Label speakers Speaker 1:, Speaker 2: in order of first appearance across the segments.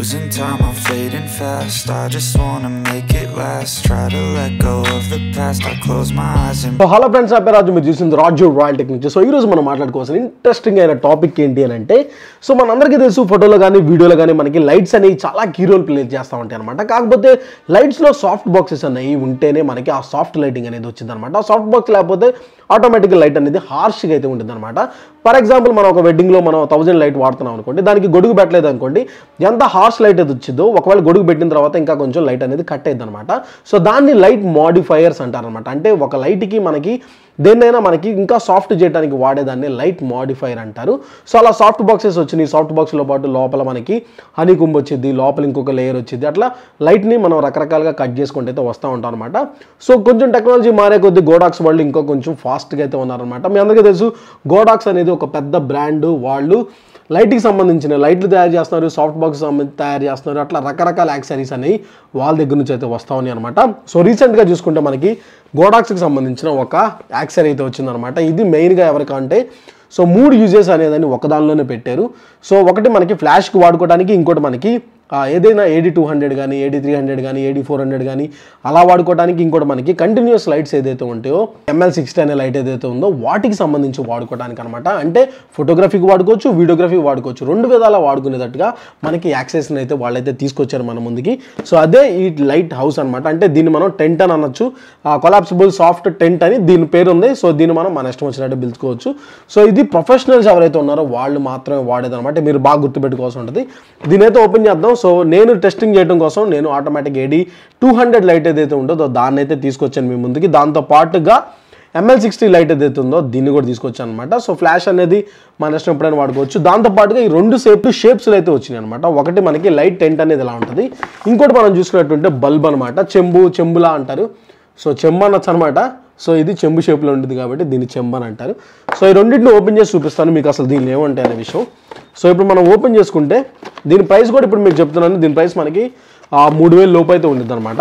Speaker 1: losing time, I'm fading fast. I just wanna make it last. Try to let go of the past. I close my eyes and
Speaker 2: so hello friends నా పేరు రాజు మీరు చూసింది Raju royal tech నుంచి so ఈరోజు మనం మాట్లాడుకోవాల్సిన interesting అయిన topic ఏంటి అని అంటే సో మనందరికీ తెలుసు ఫోటోలో కానీ వీడియోలో కానీ మనకి లైట్స్ అనేవి చాలా కీ రోల్ ప్లే చేస్తూ ఉంటాయి అనమాట కాకపోతే లైట్స్లో సాఫ్ట్ బాక్సెస్ అనేవి ఉంటేనే మనకి ఆ సాఫ్ట్ లైటింగ్ అనేది వచ్చింది అనమాట ఆ సాఫ్ట్ బాక్స్ లేకపోతే ఆటోమేటిక్ లైట్ అనేది హార్ష్గా అయితే ఉంటుంది అనమాట ఫర్ ఎగ్జాంపుల్ మనం ఒక వెడ్డింగ్లో మనం థౌజండ్ లైట్ వాడుతున్నాం అనుకోండి దానికి గొడుగు పెట్టలేదు అనుకోండి ఎంత హార్ష్ లైట్ అయితే వచ్చిందో ఒకవేళ గొడుగు పెట్టిన తర్వాత ఇంకా కొంచెం లైట్ అనేది కట్ అయ్యింది అనమాట సో దాన్ని లైట్ మాడిఫైయర్స్ అంటారనమాట అంటే ఒక లైట్కి మనకి దేన్నైనా మనకి ఇంకా సాఫ్ట్ చేయడానికి వాడేదాన్ని లైట్ మాడిఫైర్ అంటారు సో అలా సాఫ్ట్ బాక్సెస్ వచ్చినాయి సాఫ్ట్ బాక్స్లో పాటు లోపల మనకి హనీ కుంబ్ వచ్చింది లోపల ఇంకొక లేయర్ వచ్చింది అట్లా లైట్ని మనం రకరకాలుగా కట్ చేసుకుంటూ అయితే వస్తూ ఉంటాం అనమాట సో కొంచెం టెక్నాలజీ మారే కొద్దీ గోడాక్స్ వాళ్ళు ఇంకో కొంచెం ఫాస్ట్గా అయితే ఉన్నారనమాట మీ అందరికీ తెలుసు గోడాక్స్ అనేది ఒక పెద్ద బ్రాండ్ వాళ్ళు లైట్కి సంబంధించిన లైట్లు తయారు చేస్తున్నారు సాఫ్ట్ బాక్స్ సంబంధించి తయారు చేస్తున్నారు అట్లా రకరకాల యాక్సరీస్ అనేవి వాళ్ళ దగ్గర నుంచి అయితే వస్తూ ఉన్నాయి అనమాట సో రీసెంట్గా చూసుకుంటే మనకి గోడాక్స్కి సంబంధించిన ఒక యాక్సరీ అయితే వచ్చిందనమాట ఇది మెయిన్గా ఎవరికంటే సో మూడు యూజెస్ అనేదాన్ని ఒకదానిలోనే పెట్టారు సో ఒకటి మనకి ఫ్లాష్కి వాడుకోవడానికి ఇంకోటి మనకి ఆ, ఏదైనా ఏడీ టూ హండ్రెడ్ కానీ ఏడీ త్రీ హండ్రెడ్ కానీ ఏడీ ఫోర్ హండ్రెడ్ కానీ అలా వాడుకోవడానికి ఇంకోటి మనకి కంటిన్యూస్ లైట్స్ ఏదైతే ఉంటాయో ఎంఎల్ సిక్స్టీ అనే లైట్ ఏదైతే ఉందో వాటికి సంబంధించి వాడుకోవడానికి అనమాట అంటే ఫోటోగ్రఫీకి వాడుకోవచ్చు వీడియోగ్రఫీకి వాడుకోవచ్చు రెండు విధాలా వాడుకునేటట్టుగా మనకి యాక్సెస్ని అయితే వాళ్ళైతే తీసుకొచ్చారు మన ముందుకి సో అదే ఈ లైట్ హౌస్ అనమాట అంటే దీన్ని మనం టెంట్ అని అనొచ్చు కొలాప్సిబుల్ సాఫ్ట్ టెంట్ అని దీని పేరు ఉంది సో దీన్ని మనం మన ఇష్టం వచ్చినట్టు పిలుచుకోవచ్చు సో ఇది ప్రొఫెషనల్స్ ఎవరైతే ఉన్నారో వాళ్ళు మాత్రమే వాడేది అనమాట మీరు బాగా గుర్తుపెట్టుకోవాల్సి ఉంటుంది దీని అయితే ఓపెన్ చేద్దాం సో నేను టెస్టింగ్ చేయడం కోసం నేను automatic AD two hundred light ఏదైతే ఉంటుందో దాన్ని అయితే తీసుకొచ్చాను మీ ముందుకి దాంతో పాటుగా ఎంఎల్ సిక్స్టీ లైట్ ఏదైతే ఉందో దీన్ని కూడా తీసుకొచ్చాను అనమాట సో ఫ్లాష్ అనేది మన ఇష్టం ఎప్పుడైనా వాడుకోవచ్చు దాంతో పాటుగా ఈ రెండు షేప్ షేప్స్లో అయితే వచ్చినాయి అనమాట ఒకటి మనకి లైట్ టెంట్ అనేది ఇలా ఉంటుంది ఇంకోటి మనం చూసుకున్నట్టుంటే బల్బ్ అనమాట చెంబు చెంబులా అంటారు సో చెంబు అనొచ్చు అనమాట సో ఇది చెంబు షేప్లో ఉంటుంది కాబట్టి దీన్ని చెంబు అని అంటారు సో ఈ రెండింటిని ఓపెన్ చేసి చూపిస్తాను మీకు అసలు దీనిలో ఏముంటాయి అనే విషయం సో ఇప్పుడు మనం ఓపెన్ చేసుకుంటే దీని ప్రైస్ కూడా ఇప్పుడు మీకు చెప్తున్నాను దీని ప్రైస్ మనకి ఆ, మూడు వేలు లోపు అయితే ఉంటుంది అనమాట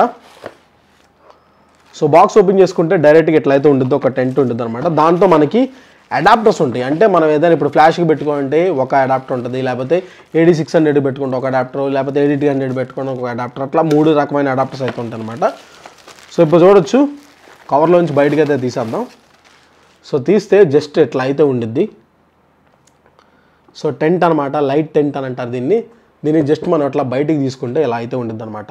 Speaker 2: సో బాక్స్ ఓపెన్ చేసుకుంటే డైరెక్ట్గా ఎట్లయితే ఉంటుందో ఒక టెంట్ ఉంటుంది అనమాట దాంతో మనకి అడాప్టర్స్ ఉంటాయి అంటే మనం ఏదైనా ఇప్పుడు ఫ్లాష్కి పెట్టుకుంటే ఒక అడాప్టర్ ఉంటుంది లేకపోతే ఏడీ సిక్స్ హండ్రెడ్ పెట్టుకుంటే ఒక అడాప్టర్ లేకపోతే ఏడీ త్రీ హండ్రెడ్ పెట్టుకుంటే ఒక అడాప్టర్ అట్లా మూడు రకమైన అడాప్టర్స్ అయితే ఉంటాయి అనమాట సో ఇప్పుడు చూడొచ్చు కవర్లోంచి బయటకు అయితే తీసేద్దాం సో తీస్తే జస్ట్ ఎట్లా అయితే ఉండిద్ది సో టెంట్ అనమాట లైట్ టెంట్ అని అంటారు దీన్ని దీన్ని జస్ట్ మనం అట్లా బయటికి తీసుకుంటే ఇలా అయితే ఉండిద్ది అనమాట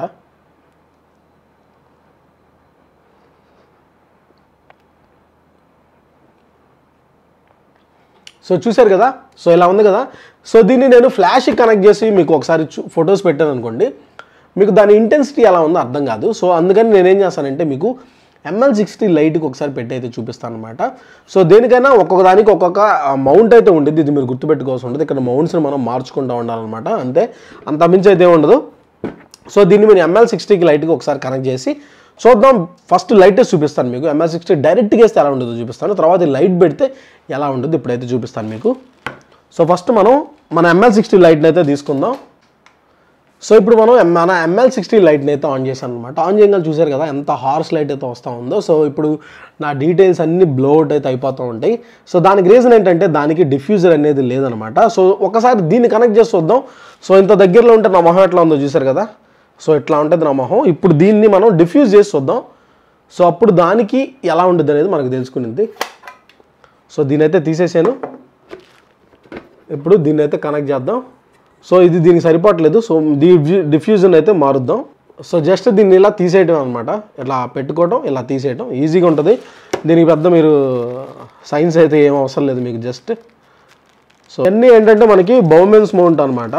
Speaker 2: సో చూశారు కదా సో ఇలా ఉంది కదా సో దీన్ని నేను ఫ్లాష్ కనెక్ట్ చేసి మీకు ఒకసారి ఫొటోస్ పెట్టాను అనుకోండి మీకు దాని ఇంటెన్సిటీ ఎలా ఉందో అర్థం కాదు సో అందుకని నేనేం చేస్తానంటే మీకు ఎంఎల్ సిక్స్టీ లైట్కి ఒకసారి పెట్టి అయితే చూపిస్తాను అనమాట సో దేనికైనా ఒక్కొక్క దానికి ఒక్కొక్క మౌంట్ అయితే ఉండేది ఇది మీరు గుర్తుపెట్టుకోవాల్సి ఉంటుంది ఇక్కడ మౌంట్స్ని మనం మార్చుకుంటూ ఉండాలన్నమాట అంతే అంత మించి అయితే ఉండదు సో దీన్ని మీరు ఎంఎల్ సిక్స్టీకి లైట్కి ఒకసారి కనెక్ట్ చేసి చూద్దాం ఫస్ట్ లైట్ చూపిస్తాను మీకు ఎంఎల్ సిక్స్టీ డైరెక్ట్గా వేస్తే ఎలా ఉంటుందో చూపిస్తాను తర్వాత ఈ లైట్ పెడితే ఎలా ఉంటుంది ఇప్పుడైతే చూపిస్తాను మీకు సో ఫస్ట్ మనం మన ఎంఎల్ సిక్స్టీ లైట్ని అయితే తీసుకుందాం సో ఇప్పుడు మనం ఎం- మన ఎంఎల్ సిక్స్టీ లైట్ని అయితే ఆన్ చేశాను అనమాట ఆన్ చేయగల చూసారు కదా ఎంత హార్స్ లైట్ అయితే వస్తూ ఉందో సో ఇప్పుడు నా డీటెయిల్స్ అన్ని బ్లోఅవుట్ అయితే అయిపోతూ ఉంటాయి సో దానికి రీజన్ ఏంటంటే దానికి డిఫ్యూజర్ అనేది లేదనమాట సో ఒకసారి దీన్ని కనెక్ట్ చేసి చూద్దాం సో ఇంత దగ్గరలో ఉంటే నా మొహం ఎట్లా ఉందో చూసారు కదా సో ఇట్లా ఉంటుంది నా మొహం ఇప్పుడు దీన్ని మనం డిఫ్యూజ్ చేసి చూద్దాం సో అప్పుడు దానికి ఎలా ఉంటుంది అనేది మనకు తెలుసుకునింది సో దీని అయితే తీసేసాను ఇప్పుడు దీన్ని అయితే కనెక్ట్ చేద్దాం సో ఇది దీనికి సరిపోవట్లేదు సో దీ డిఫ్యూజన్ అయితే మారుద్దాం సో జస్ట్ దీన్ని ఇలా తీసేయటం అనమాట ఇలా పెట్టుకోవడం ఇలా తీసేయటం ఈజీగా ఉంటుంది దీనికి పెద్ద మీరు సైన్స్ అయితే ఏం అవసరం లేదు మీకు జస్ట్ సో అన్నీ ఏంటంటే మనకి బౌమెన్స్ మౌంట్ అనమాట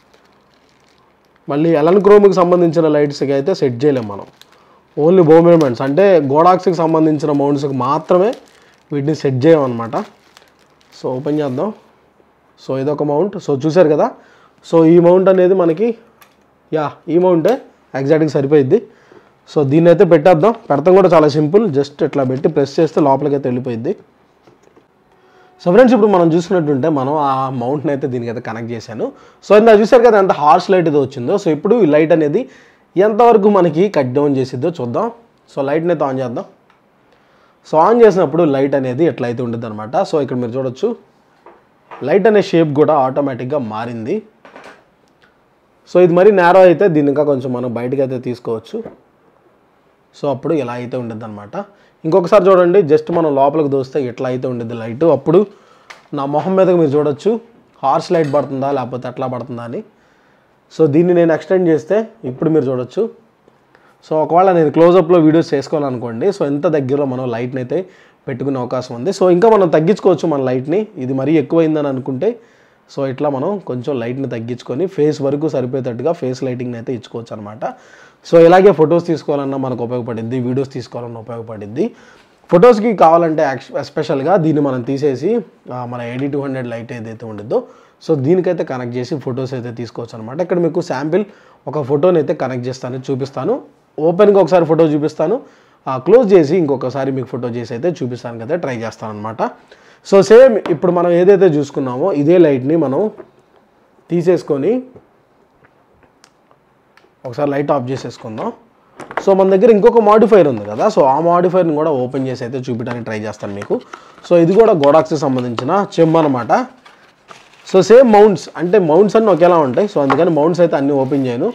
Speaker 2: మళ్ళీ ఎలన్ క్రోమ్కి సంబంధించిన లైట్స్కి అయితే సెట్ చేయలేం మనం ఓన్లీ బౌమెమెంట్స్ అంటే గోడాక్స్కి సంబంధించిన మౌంట్స్కి మాత్రమే వీటిని సెట్ చేయమన్నమాట సో ఓపెన్ చేద్దాం సో ఇదొక మౌంట్ సో చూశారు కదా సో ఈ మౌంట్ అనేది మనకి యా ఈ మౌంటే ఎగ్జాక్ట్గా సరిపోయిద్ది సో దీన్ని అయితే పెట్టేద్దాం పెడతాం కూడా చాలా సింపుల్ జస్ట్ ఇట్లా పెట్టి ప్రెస్ చేస్తే లోపలికి అయితే వెళ్ళిపోయిద్ది సో ఫ్రెండ్స్ ఇప్పుడు మనం చూసుకున్నట్టుంటే మనం ఆ మౌంట్ని అయితే దీనికి అయితే కనెక్ట్ చేశాను సో ఇందా చూసారు కదా ఎంత హార్ష్ లైట్ అయితే వచ్చిందో సో ఇప్పుడు ఈ లైట్ అనేది ఎంతవరకు మనకి కట్ డౌన్ చేసిద్దో చూద్దాం సో లైట్ని అయితే ఆన్ చేద్దాం సో ఆన్ చేసినప్పుడు లైట్ అనేది ఎట్లయితే ఉంటుంది అనమాట సో ఇక్కడ మీరు చూడొచ్చు లైట్ అనే షేప్ కూడా ఆటోమేటిక్గా మారింది సో ఇది మరీ నేరో అయితే దీన్ని ఇంకా కొంచెం మనం బయటకు అయితే తీసుకోవచ్చు సో అప్పుడు ఇలా అయితే ఉండేది అనమాట ఇంకొకసారి చూడండి జస్ట్ మనం లోపలికి దోస్తే ఇట్లా అయితే ఉండేది లైట్ అప్పుడు నా మొహం మీదకి మీరు చూడొచ్చు హార్స్ లైట్ పడుతుందా లేకపోతే ఎట్లా పడుతుందా అని సో దీన్ని నేను ఎక్స్టెండ్ చేస్తే ఇప్పుడు మీరు చూడొచ్చు సో ఒకవేళ నేను క్లోజప్లో వీడియోస్ చేసుకోవాలనుకోండి సో ఎంత దగ్గరలో మనం లైట్ని అయితే పెట్టుకునే అవకాశం ఉంది సో ఇంకా మనం తగ్గించుకోవచ్చు మన లైట్ని ఇది మరీ ఎక్కువైందని అనుకుంటే సో ఇట్లా మనం కొంచెం లైట్ని తగ్గించుకొని ఫేస్ వరకు సరిపోయేటట్టుగా ఫేస్ లైటింగ్ని అయితే ఇచ్చుకోవచ్చు అనమాట సో ఇలాగే ఫొటోస్ తీసుకోవాలన్నా మనకు ఉపయోగపడిద్ది వీడియోస్ తీసుకోవాలన్నా ఉపయోగపడిద్ది ఫొటోస్కి కావాలంటే ఎస్పెషల్గా దీన్ని మనం తీసేసి ఆ, మన ఎయిటీ టూ హండ్రెడ్ లైట్ ఏదైతే ఉండిద్దో సో దీనికైతే కనెక్ట్ చేసి ఫొటోస్ అయితే తీసుకోవచ్చు అనమాట ఇక్కడ మీకు శాంపిల్ ఒక ఫోటోని అయితే కనెక్ట్ చేస్తాను చూపిస్తాను ఓపెన్గా ఒకసారి ఫోటో చూపిస్తాను క్లోజ్ చేసి ఇంకొకసారి మీకు ఫోటో చేసి అయితే చూపిస్తాను కదా ట్రై చేస్తాను అనమాట సో సేమ్ ఇప్పుడు మనం ఏదైతే చూసుకున్నామో ఇదే లైట్ని మనం తీసేసుకొని ఒకసారి లైట్ ఆఫ్ చేసేసుకుందాం సో మన దగ్గర ఇంకొక మాడిఫైర్ ఉంది కదా సో ఆ మాడిఫైర్ని కూడా ఓపెన్ చేసి అయితే చూపించడానికి ట్రై చేస్తాను మీకు సో ఇది కూడా గోడాక్స్కి సంబంధించిన చెమ్ అనమాట సో సేమ్ మౌంట్స్ అంటే మౌంట్స్ అన్నీ ఒకేలా ఉంటాయి సో అందుకని మౌంట్స్ అయితే అన్నీ ఓపెన్ చేయను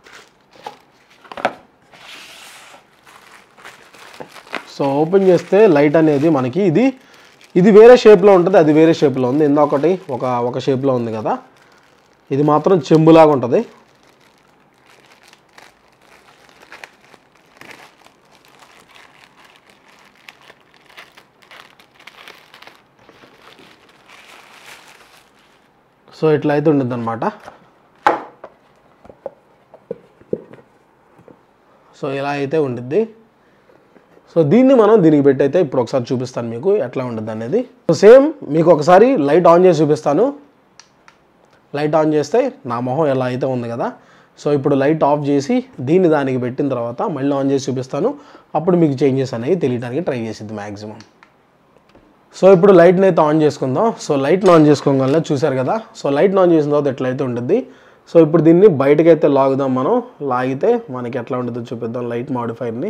Speaker 2: సో ఓపెన్ చేస్తే లైట్ అనేది మనకి ఇది ఇది వేరే షేప్లో ఉంటుంది అది వేరే షేప్లో ఉంది ఇంకొకటి ఒక ఒక షేప్లో ఉంది కదా ఇది మాత్రం చెంబులాగా ఉంటుంది సో ఇట్లా అయితే ఉండిద్ది అనమాట సో ఇలా అయితే ఉండిద్ది సో దీన్ని మనం దీనికి పెట్టి అయితే ఇప్పుడు ఒకసారి చూపిస్తాను మీకు ఎట్లా ఉంటుంది అనేది సో సేమ్ మీకు ఒకసారి లైట్ ఆన్ చేసి చూపిస్తాను లైట్ ఆన్ చేస్తే నా మొహం ఎలా అయితే ఉంది కదా సో ఇప్పుడు లైట్ ఆఫ్ చేసి దీన్ని దానికి పెట్టిన తర్వాత మళ్ళీ ఆన్ చేసి చూపిస్తాను అప్పుడు మీకు చేంజెస్ అనేవి తెలియడానికి ట్రై చేసిద్ది మ్యాక్సిమం సో ఇప్పుడు లైట్ని అయితే ఆన్ చేసుకుందాం సో లైట్ని ఆన్ చేసుకోగల చూశారు కదా సో లైట్ని ఆన్ చేసిన తర్వాత ఎట్లయితే ఉంటుంది సో ఇప్పుడు దీన్ని బయటకైతే లాగుదాం మనం లాగితే మనకి ఎట్లా ఉంటుందో చూపిద్దాం లైట్ మాడిఫైర్ని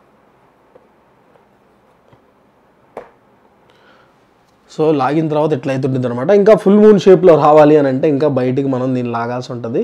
Speaker 2: సో లాగిన తర్వాత ఎట్లయితే ఉంటుంది అనమాట ఇంకా ఫుల్ మూన్ షేప్లో రావాలి అని అంటే ఇంకా బయటికి మనం దీన్ని లాగాల్సి ఉంటుంది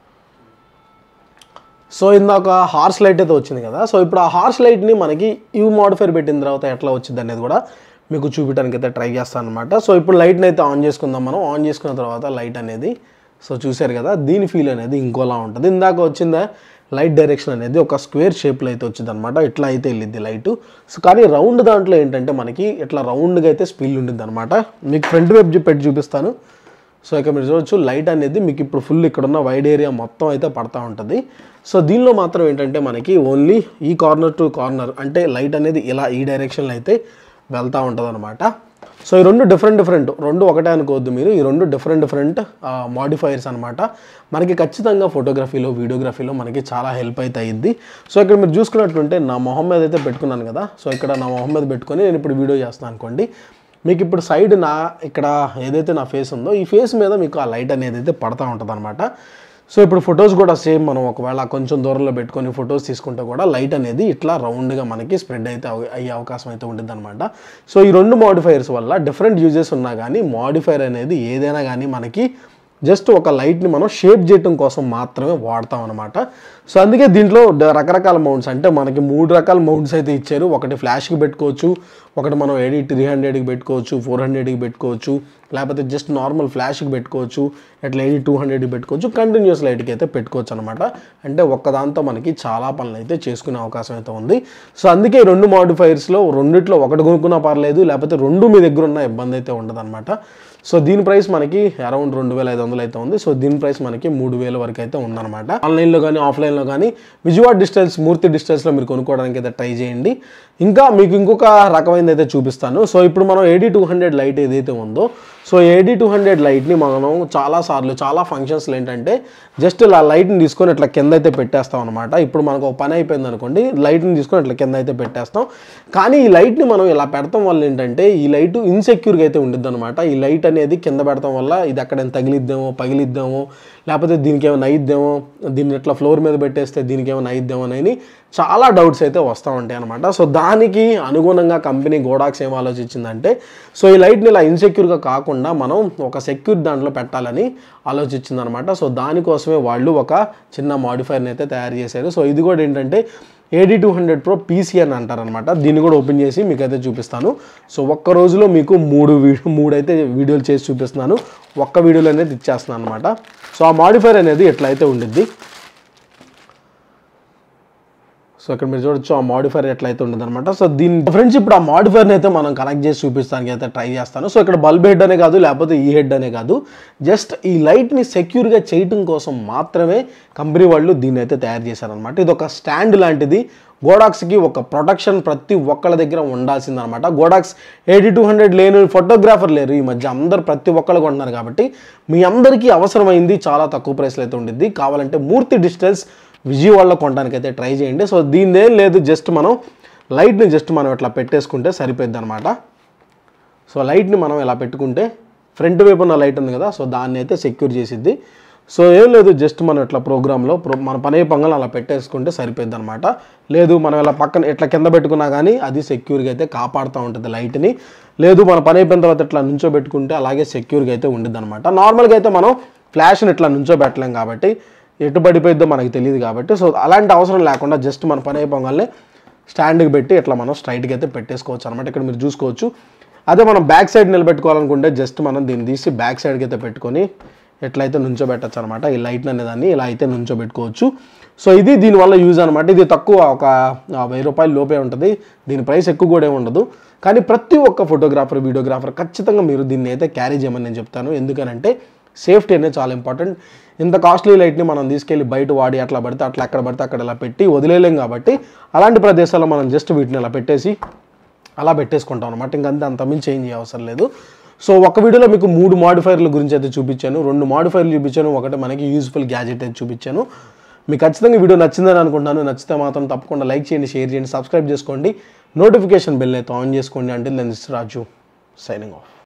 Speaker 2: సో ఇందాక హార్స్ లైట్ అయితే వచ్చింది కదా సో ఇప్పుడు ఆ హార్స్ లైట్ని మనకి యూ మాడిఫైర్ పెట్టిన తర్వాత ఎట్లా వచ్చింది అనేది కూడా మీకు చూపించడానికి అయితే ట్రై చేస్తాను అనమాట సో ఇప్పుడు లైట్ని అయితే ఆన్ చేసుకుందాం మనం ఆన్ చేసుకున్న తర్వాత లైట్ అనేది సో చూశారు కదా దీని ఫీల్ అనేది ఇంకోలా ఉంటుంది ఇందాక వచ్చిందా లైట్ డైరెక్షన్ అనేది ఒక స్క్వేర్ షేప్లో అయితే వచ్చింది అనమాట ఇట్లా అయితే వెళ్ళిద్ది లైట్ సో కానీ రౌండ్ దాంట్లో ఏంటంటే మనకి ఇట్లా రౌండ్గా అయితే స్పిల్ ఉండిద్ది అనమాట మీకు ఫ్రంట్ వైపు చూ- పెట్టి చూపిస్తాను సో ఇక మీరు చూడొచ్చు లైట్ అనేది మీకు ఇప్పుడు ఫుల్ ఇక్కడ ఉన్న వైడ్ ఏరియా మొత్తం అయితే పడతా ఉంటుంది సో దీనిలో మాత్రం ఏంటంటే మనకి ఓన్లీ ఈ కార్నర్ టు కార్నర్ అంటే లైట్ అనేది ఇలా ఈ డైరెక్షన్లో అయితే వెళ్తూ ఉంటుంది అనమాట సో ఈ రెండు డిఫరెంట్ డిఫరెంట్ రెండు ఒకటే అనుకోవద్దు మీరు ఈ రెండు డిఫరెంట్ డిఫరెంట్ మాడిఫైర్స్ అనమాట మనకి ఖచ్చితంగా ఫోటోగ్రఫీలో వీడియోగ్రఫీలో మనకి చాలా హెల్ప్ అయితే అయ్యిద్ది సో ఇక్కడ మీరు చూసుకున్నట్టుంటే నా మొహం మీద అయితే పెట్టుకున్నాను కదా సో ఇక్కడ నా మొహం మీద పెట్టుకొని నేను ఇప్పుడు వీడియో చేస్తాను అనుకోండి మీకు ఇప్పుడు సైడ్ నా ఇక్కడ ఏదైతే నా ఫేస్ ఉందో ఈ ఫేస్ మీద మీకు ఆ లైట్ అనేది అయితే పడతా ఉంటుంది అనమాట సో ఇప్పుడు ఫొటోస్ కూడా సేమ్ మనం ఒకవేళ కొంచెం దూరంలో పెట్టుకొని ఫొటోస్ తీసుకుంటే కూడా లైట్ అనేది ఇట్లా రౌండ్గా మనకి స్ప్రెడ్ అయితే అవ- అయ్యే అవకాశం అయితే ఉంటుంది అనమాట సో ఈ రెండు మాడిఫైర్స్ వల్ల డిఫరెంట్ యూజెస్ ఉన్నా కానీ మాడిఫైర్ అనేది ఏదైనా కానీ మనకి జస్ట్ ఒక లైట్ని మనం షేప్ చేయటం కోసం మాత్రమే వాడతాం అనమాట సో అందుకే దీంట్లో డ- రకరకాల మౌంట్స్ అంటే మనకి మూడు రకాల మౌంట్స్ అయితే ఇచ్చారు ఒకటి ఫ్లాష్కి పెట్టుకోవచ్చు ఒకటి మనం ఎయిటీ త్రీ హండ్రెడ్కి పెట్టుకోవచ్చు ఫోర్ హండ్రెడ్కి పెట్టుకోవచ్చు లేకపోతే జస్ట్ నార్మల్ ఫ్లాష్కి పెట్టుకోవచ్చు ఇట్లా ఎయిటీ టూ హండ్రెడ్కి పెట్టుకోవచ్చు కంటిన్యూస్ లైట్కి అయితే పెట్టుకోవచ్చు అనమాట అంటే ఒక్కదాంతో మనకి చాలా పనులు అయితే చేసుకునే అవకాశం అయితే ఉంది సో అందుకే ఈ రెండు మాడిఫైర్స్లో రెండిట్లో ఒకటి కొనుక్కున్నా పర్లేదు లేకపోతే రెండు మీ దగ్గర ఉన్న ఇబ్బంది అయితే ఉండదు సో దీని ప్రైస్ మనకి అరౌండ్ రెండు వేల ఐదు వందలు అయితే ఉంది సో దీని ప్రైస్ మనకి మూడు వేల వరకు అయితే ఉందన్నమాట ఆన్లైన్లో కానీ ఆఫ్లైన్లో కానీ విజయవాడ డిజిటల్స్ మూర్తి డిజిటల్స్లో మీరు కొనుక్కోవడానికి అయితే ట్రై చేయండి ఇంకా మీకు ఇంకొక రకమైనది అయితే చూపిస్తాను సో ఇప్పుడు మనం ఏడీ టూ హండ్రెడ్ లైట్ ఏదైతే ఉందో సో ఏడీ టూ హండ్రెడ్ లైట్ని మనం చాలా సార్లు చాలా ఫంక్షన్స్లో ఏంటంటే జస్ట్ ఇలా లైట్ని తీసుకొని ఇట్లా కింద అయితే పెట్టేస్తాం అనమాట ఇప్పుడు మనకు ఒక పని అయిపోయింది అనుకోండి లైట్ని తీసుకొని ఇట్లా కింద అయితే పెట్టేస్తాం కానీ ఈ లైట్ని మనం ఇలా పెడతాం వల్ల ఏంటంటే ఈ లైట్ ఇన్సెక్యూర్గా అయితే ఉండిద్ది అనమాట ఈ లైట్ అనేది కింద పెడతాం వల్ల ఇది అక్కడ తగిలిద్దామో పగిలిద్దామో లేకపోతే దీనికి ఏమైనా అయిద్దామో దీన్ని ఇట్లా ఫ్లోర్ మీద పెట్టేస్తే దీనికి ఏమైనా అయిద్దామో అని చాలా డౌట్స్ అయితే వస్తూ ఉంటాయి అనమాట సో దానికి అనుగుణంగా కంపెనీ గోడాక్స్ ఏం ఆలోచించిందంటే సో ఈ లైట్ని ఇలా ఇన్సెక్యూర్గా కాకుండా కాకుండా మనం ఒక సెక్యూర్ దాంట్లో పెట్టాలని ఆలోచించిందనమాట సో దానికోసమే వాళ్ళు ఒక చిన్న మాడిఫైర్ని అయితే తయారు చేశారు సో ఇది కూడా ఏంటంటే AD two hundred pro PC అని అంటారనమాట దీన్ని కూడా ఓపెన్ చేసి మీకు అయితే చూపిస్తాను సో ఒక్క రోజులో మీకు మూడు వీడియో మూడు అయితే వీడియోలు చేసి చూపిస్తున్నాను ఒక్క వీడియోలో అనేది ఇచ్చేస్తున్నాను అనమాట సో ఆ మాడిఫైర్ అనేది ఎట్లయితే ఉండిద్ది సో ఇక్కడ మీరు చూడొచ్చు ఆ మాడిఫైర్ ఎట్లయితే ఉంటుంది అనమాట సో దీని ఫ్రెండ్స్ ఇప్పుడు ఆ మాడిఫైర్ని అయితే మనం కనెక్ట్ చేసి చూపిస్తానికి అయితే ట్రై చేస్తాను సో ఇక్కడ బల్బ్ హెడ్ అనే కాదు లేకపోతే ఈ హెడ్ అనే కాదు జస్ట్ ఈ లైట్ని సెక్యూర్గా చేయటం కోసం మాత్రమే కంపెనీ వాళ్ళు దీన్ని అయితే తయారు చేశారనమాట ఇది ఒక స్టాండ్ లాంటిది గోడాక్స్కి ఒక ప్రొటెక్షన్ ప్రతి ఒక్కళ్ళ దగ్గర ఉండాల్సిందనమాట గోడాక్స్ ఎయిటీ టూ హండ్రెడ్ లేని ఫోటోగ్రాఫర్ లేరు ఈ మధ్య అందరు ప్రతి ఒక్కళ్ళు కొంటున్నారు కాబట్టి మీ అందరికీ అవసరమైంది చాలా తక్కువ ప్రైస్లో అయితే ఉండిద్ది కావాలంటే మూర్తి డిజిటల్స్ విజయవాడలో కొనడానికి అయితే ట్రై చేయండి సో దీనిదేం లేదు జస్ట్ మనం లైట్ని జస్ట్ మనం ఇట్లా పెట్టేసుకుంటే సరిపోద్ది అనమాట సో లైట్ని మనం ఇలా పెట్టుకుంటే ఫ్రంట్ వైపు ఉన్న లైట్ ఉంది కదా సో దాన్ని అయితే సెక్యూర్ చేసిద్ది సో ఏం లేదు జస్ట్ మనం ఇట్లా ప్రోగ్రాంలో ప్రో మన పనే పంగలు అలా పెట్టేసుకుంటే సరిపోద్ది అనమాట లేదు మనం ఇలా పక్కన ఇట్లా కింద పెట్టుకున్నా కానీ అది సెక్యూర్గా అయితే కాపాడుతూ ఉంటుంది లైట్ని లేదు మన పని అయిపోయిన తర్వాత ఇట్లా నుంచోబెట్టుకుంటే అలాగే సెక్యూర్గా అయితే ఉండిద్ది అనమాట నార్మల్గా అయితే మనం ఫ్లాష్ని ఇట్లా నుంచోబెట్టలేం కాబట్టి ఎటు పడిపోయిద్దో మనకి తెలియదు కాబట్టి సో అలాంటి అవసరం లేకుండా జస్ట్ మన పని అయిపోగానే స్టాండ్కి పెట్టి ఇట్లా మనం స్ట్రైట్గా అయితే పెట్టేసుకోవచ్చు అనమాట ఇక్కడ మీరు చూసుకోవచ్చు అదే మనం బ్యాక్ సైడ్ నిలబెట్టుకోవాలనుకుంటే జస్ట్ మనం దీన్ని తీసి బ్యాక్ సైడ్కి అయితే పెట్టుకొని ఎట్లయితే నుంచోబెట్టచ్చు అనమాట ఈ లైట్ అనేదాన్ని ఇలా అయితే నుంచోబెట్టుకోవచ్చు సో ఇది దీనివల్ల యూజ్ అనమాట ఇది తక్కువ ఒక ఆ, వెయ్యి రూపాయలు లోపే ఉంటుంది దీని ప్రైస్ ఎక్కువ కూడా ఏమి ఉండదు కానీ ప్రతి ఒక్క ఫోటోగ్రాఫర్ వీడియోగ్రాఫర్ ఖచ్చితంగా మీరు దీన్ని అయితే క్యారీ చేయమని నేను చెప్తాను ఎందుకనంటే సేఫ్టీ అనేది చాలా ఇంపార్టెంట్ ఇంత కాస్ట్లీ లైట్ని మనం తీసుకెళ్ళి బయట వాడి అట్లా పడితే అట్లా ఎక్కడ పడితే అక్కడ ఇలా పెట్టి వదిలేలేం కాబట్టి అలాంటి ప్రదేశాల్లో మనం జస్ట్ వీటిని ఇలా పెట్టేసి అలా పెట్టేసుకుంటాం అనమాట ఇంకంతే అంత మించి చేంజ్ చేయ అవసరం లేదు సో ఒక వీడియోలో మీకు మూడు మాడిఫైర్ల గురించి అయితే చూపించాను రెండు మాడిఫైర్లు చూపించాను ఒకటి మనకి యూస్ఫుల్ గ్యాజెట్ అయితే చూపించాను మీకు ఖచ్చితంగా ఈ వీడియో నచ్చిందని అనుకుంటున్నాను నచ్చితే మాత్రం తప్పకుండా లైక్ చేయండి షేర్ చేయండి సబ్స్క్రైబ్ చేసుకోండి నోటిఫికేషన్ బెల్ అయితే ఆన్ చేసుకోండి అంటే లెన్స్ రాజు సైనింగ్ ఆఫ్